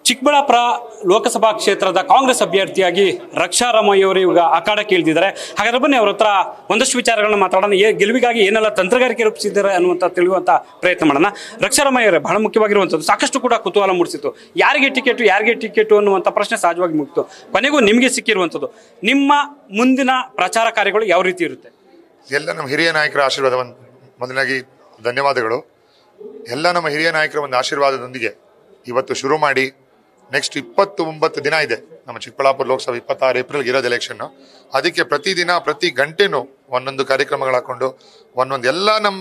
ಚಿಕ್ಕಬಳ್ಳಾಪುರ ಲೋಕಸಭಾ ಕ್ಷೇತ್ರದ ಕಾಂಗ್ರೆಸ್ ಅಭ್ಯರ್ಥಿಯಾಗಿ ರಕ್ಷಾ ರಮಯ್ಯ ಅವರು ಈಗ ಅಖಾಡಕ್ಕೆ ಇಳಿದಿದ್ದಾರೆ ಹಾಗಾದ್ರೆ ಬನ್ನಿ ಅವ್ರ ಹತ್ರ ಒಂದಷ್ಟು ವಿಚಾರಗಳನ್ನ ಮಾತಾಡೋಣ ಏ ಗೆಲುವಿಗಾಗಿ ಏನೆಲ್ಲ ತಂತ್ರಗಾರಿಕೆ ರೂಪಿಸಿದ್ದಾರೆ ಅನ್ನುವಂಥ ತಿಳಿಯುವಂಥ ಪ್ರಯತ್ನ ಮಾಡೋಣ ರಕ್ಷಾ ರಮಯ್ಯ ಅವರೇ ಬಹಳ ಮುಖ್ಯವಾಗಿರುವಂಥದ್ದು ಸಾಕಷ್ಟು ಕೂಡ ಕುತೂಹಲ ಮೂಡಿಸಿತ್ತು ಯಾರಿಗೆ ಟಿಕೆಟು ಯಾರಿಗೆ ಟಿಕೆಟು ಅನ್ನುವಂಥ ಪ್ರಶ್ನೆ ಸಹಜವಾಗಿ ಮುಗಿತು ಕೊನೆಗೂ ನಿಮಗೆ ಸಿಕ್ಕಿರುವಂಥದ್ದು ನಿಮ್ಮ ಮುಂದಿನ ಪ್ರಚಾರ ಕಾರ್ಯಗಳು ಯಾವ ರೀತಿ ಇರುತ್ತೆ ಎಲ್ಲ ನಮ್ಮ ಹಿರಿಯ ನಾಯಕರ ಆಶೀರ್ವಾದವನ್ನು ಮೊದಲಾಗಿ ಧನ್ಯವಾದಗಳು ಎಲ್ಲ ನಮ್ಮ ಹಿರಿಯ ನಾಯಕರ ಒಂದು ಆಶೀರ್ವಾದದೊಂದಿಗೆ ಇವತ್ತು ಶುರು ಮಾಡಿ ನೆಕ್ಸ್ಟ್ ಇಪ್ಪತ್ತು ಒಂಬತ್ತು ದಿನ ಇದೆ ನಮ್ಮ ಚಿಕ್ಕಬಳ್ಳಾಪುರ ಲೋಕಸಭೆ ಇಪ್ಪತ್ತಾರು ಏಪ್ರಿಲ್ಗೆ ಇರೋದು ಎಲೆಕ್ಷನ್ ಅದಕ್ಕೆ ಪ್ರತಿದಿನ ಪ್ರತಿ ಗಂಟೆನೂ ಒಂದೊಂದು ಕಾರ್ಯಕ್ರಮಗಳು ಹಾಕೊಂಡು ಒಂದೊಂದು ಎಲ್ಲ ನಮ್ಮ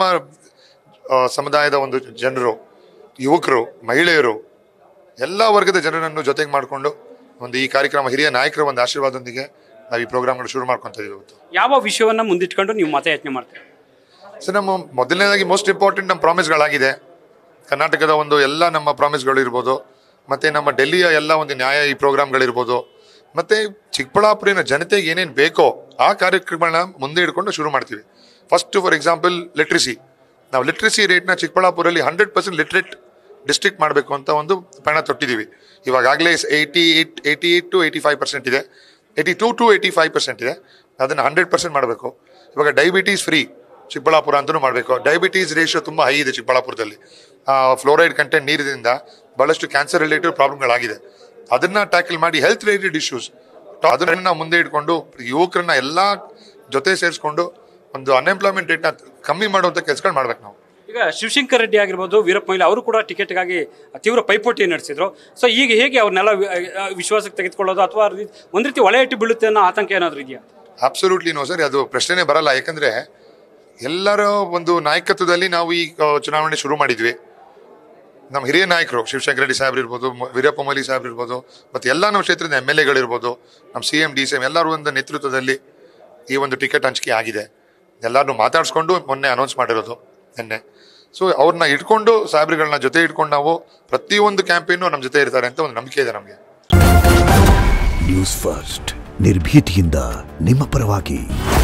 ಆ, ಸಮುದಾಯದ ಒಂದು ಜನರು ಯುವಕರು ಮಹಿಳೆಯರು ಎಲ್ಲ ವರ್ಗದ ಜನರನ್ನು ಜೊತೆಗೆ ಮಾಡಿಕೊಂಡು ಒಂದು ಈ ಕಾರ್ಯಕ್ರಮ ಹಿರಿಯ ನಾಯಕರ ಒಂದು ಆಶೀರ್ವಾದದೊಂದಿಗೆ ನಾವು ಈ ಪ್ರೋಗ್ರಾಮ್ಗಳು ಶುರು ಮಾಡ್ಕೊತಾ ಇದೀವಿ ಇವತ್ತು ಯಾವ ವಿಷಯವನ್ನ ಮುಂದಿಟ್ಕೊಂಡು ನೀವು ಮತಯಾಚನೆ ಮಾಡ್ತೀರಿ ಸೊ ನಮ್ಮ ಮೊದಲನೇದಾಗಿ ಮೋಸ್ಟ್ ಇಂಪಾರ್ಟೆಂಟ್ ನಮ್ಮ ಪ್ರಾಮಿಸ್ಗಳಾಗಿದೆ ಕರ್ನಾಟಕದ ಒಂದು ಎಲ್ಲ ನಮ್ಮ ಪ್ರಾಮಿಸ್ಗಳು ಇರ್ಬೋದು ಮತ್ತೆ ನಮ್ಮ ಡೆಲ್ಲಿಯ ಎಲ್ಲ ಒಂದು ನ್ಯಾಯ ಈ ಪ್ರೋಗ್ರಾಮ್ಗಳಿರ್ಬೋದು ಮತ್ತೆ ಚಿಕ್ಕಬಳ್ಳಾಪುರಿನ ಜನತೆಗೆ ಏನೇನು ಬೇಕೋ ಆ ಕಾರ್ಯಕ್ರಮಗಳನ್ನ ಮುಂದೆ ಇಟ್ಕೊಂಡು ಶುರು ಮಾಡ್ತೀವಿ ಫಸ್ಟ್ ಫಾರ್ ಎಕ್ಸಾಂಪಲ್ ಲಿಟ್ರಸಿ ನಾವು ಲಿಟ್ರಸಿ ರೇಟ್ನ ಚಿಕ್ಕಬಳ್ಳಾಪುರಲ್ಲಿ ಹಂಡ್ರೆಡ್ ಪರ್ಸೆಂಟ್ ಲಿಟ್ರೇಟ್ ಡಿಸ್ಟ್ರಿಕ್ಟ್ ಮಾಡಬೇಕು ಅಂತ ಒಂದು ಪಯಣ ತೊಟ್ಟಿದ್ದೀವಿ ಇವಾಗಲೇ eighty eight eighty eight two eighty five percent ಇದೆ eighty two two eighty five percent ಇದೆ ಅದನ್ನು ಹಂಡ್ರೆಡ್ ಪರ್ಸೆಂಟ್ ಮಾಡಬೇಕು ಇವಾಗ ಡಯಾಬಿಟೀಸ್ ಫ್ರೀ ಚಿಕ್ಕಬಳ್ಳಾಪುರ ಅಂತಲೂ ಮಾಡಬೇಕು ಡಯಾಬಿಟೀಸ್ ರೇಷಿಯೋ ತುಂಬ ಹೈ ಇದೆ ಚಿಕ್ಕಬಳ್ಳಾಪುರದಲ್ಲಿ ಫ್ಲೋರೈಡ್ ಕಂಟೆಂಟ್ ನೀರಿನಿಂದ ಬಹಳಷ್ಟು ಕ್ಯಾನ್ಸರ್ ರಿಲೇಟೆಡ್ ಪ್ರಾಬ್ಲಮ್ಗಳಾಗಿದೆ ಅದನ್ನ ಟ್ಯಾಕಲ್ ಮಾಡಿ ಹೆಲ್ತ್ ರಿಲೇಟೆಡ್ ಇಶ್ಯೂಸ್ ಅದನ್ನ ನಾವು ಮುಂದೆ ಇಟ್ಕೊಂಡು ಯುವಕರನ್ನ ಎಲ್ಲ ಜೊತೆ ಸೇರಿಸ್ಕೊಂಡು ಒಂದು ಅನ್ಎಂಪ್ಲಾಯ್ಮೆಂಟ್ ರೇಟ್ನ ಕಮ್ಮಿ ಮಾಡುವಂಥ ಕೆಲಸಗಳು ಮಾಡ್ಬೇಕು ನಾವು ಈಗ ಶಿವಶಂಕರ್ ರೆಡ್ಡಿ ಆಗಿರ್ಬೋದು ವೀರಪ್ಪ ಮೊಯ್ಲಿ ಅವರು ಕೂಡ ಟಿಕೆಟ್ಗಾಗಿ ತೀವ್ರ ಪೈಪೋಟಿ ನಡೆಸಿದ್ರು ಸೊ ಈಗ ಹೇಗೆ ಅವ್ರನ್ನೆಲ್ಲ ವಿ- ಆ, ವಿಶ್ವಾಸಕ್ಕೆ ತೆಗೆದುಕೊಳ್ಳೋದು ಅಥವಾ ಒಂದ್ ರೀತಿ ಒಳೆ ಇಟ್ಟು ಬೀಳುತ್ತೆ ಅನ್ನೋ ಆತಂಕ ಏನಾದರೂ ಇದೆಯಾ ಅಬ್ಸಲ್ಯೂಟ್ಲಿ ನೋ ಸರ್ ಅದು ಪ್ರಶ್ನೆನೇ ಬರಲ್ಲ ಯಾಕಂದ್ರೆ ಎಲ್ಲರ ಒಂದು ನಾಯಕತ್ವದಲ್ಲಿ ನಾವು ಈ ಆ, ಚುನಾವಣೆ ಶುರು ಮಾಡಿದ್ವಿ ನಮ್ಮ ಹಿರಿಯ ನಾಯಕರು ಶಿವಶಂಕರ ರೆಡ್ಡಿ ಸಾಹೇಬ್ರು ಇರ್ಬೋದು ಮ- ವೀರಪ್ಪ ಮೊಯ್ಲಿ ಸಾಹೇಬ್ರು ಇರ್ಬೋದು ಮತ್ತೆ ಎಲ್ಲ ನಮ್ಮ ಕ್ಷೇತ್ರದ ಎಮ್ ಎಲ್ ಎಗಳಿರ್ಬೋದು ನಮ್ಮ C M D C M ಎಲ್ಲರ ಒಂದು ನೇತೃತ್ವದಲ್ಲಿ ಈ ಒಂದು ಟಿಕೆಟ್ ಹಂಚಿಕೆ ಆಗಿದೆ ಎಲ್ಲರನ್ನೂ ಮಾತಾಡಿಸ್ಕೊಂಡು ಮೊನ್ನೆ ಅನೌನ್ಸ್ ಮಾಡಿರೋದು ನಿನ್ನೆ ಸೊ ಅವ್ರನ್ನ ಇಟ್ಕೊಂಡು ಸಾಹೇಬ್ರುಗಳನ್ನ ಜೊತೆ ಇಟ್ಕೊಂಡು ನಾವು ಪ್ರತಿಯೊಂದು ಕ್ಯಾಂಪೇನು ನಮ್ಮ ಜೊತೆ ಇರ್ತಾರೆ ಅಂತ ಒಂದು ನಂಬಿಕೆ ಇದೆ ನಮಗೆ ನ್ಯೂಸ್ ಫಸ್ಟ್ ನಿರ್ಭೀತಿಯಿಂದ ನಿಮ್ಮ ಪರವಾಗಿ